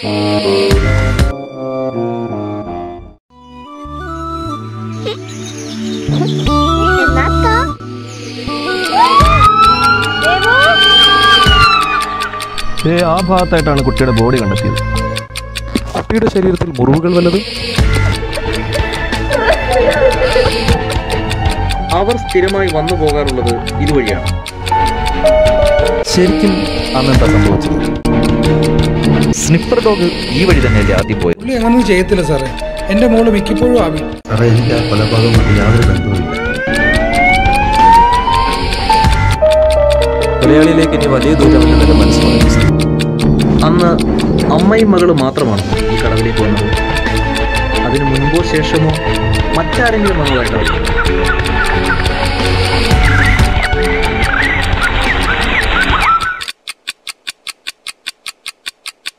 ഏ ആ ഭാഗത്തായിട്ടാണ് കുട്ടിയുടെ ബോഡി കണ്ടെത്തിയത് കുട്ടിയുടെ ശരീരത്തിൽ മുറിവുകൾ വല്ലതും അവർ സ്ഥിരമായി വന്നു പോകാറുള്ളത് ഇതുവഴിയാണ് ശരിക്കും അന്ന് എന്താ സംഭവിച്ചത് സ്നിപ്പർ ഡോഗ് ഈ വഴി തന്നെയല്ലേ ആദ്യം പോയത് പുള്ളി അങ്ങനൊന്നും ചെയ്യത്തില്ല സാറേ എൻ്റെ മോള് മിക്കപ്പോഴും ആവി സാറേ എനിക്ക് ആ കൊലപാതകമായിട്ട് യാതൊരു ബന്ധവുമില്ല കൊലയാളിയിലേക്ക് ഇനി വലിയ ദൂരമില്ലെന്നല്ല മനസ്സിലായി അന്ന് അമ്മയും മകളും മാത്രമാണ് ഈ കടവിലേക്ക് വന്നത് അതിനു മുൻപോ ശേഷമോ മറ്റാരെങ്കിലും വന്നതായിട്ടാണ്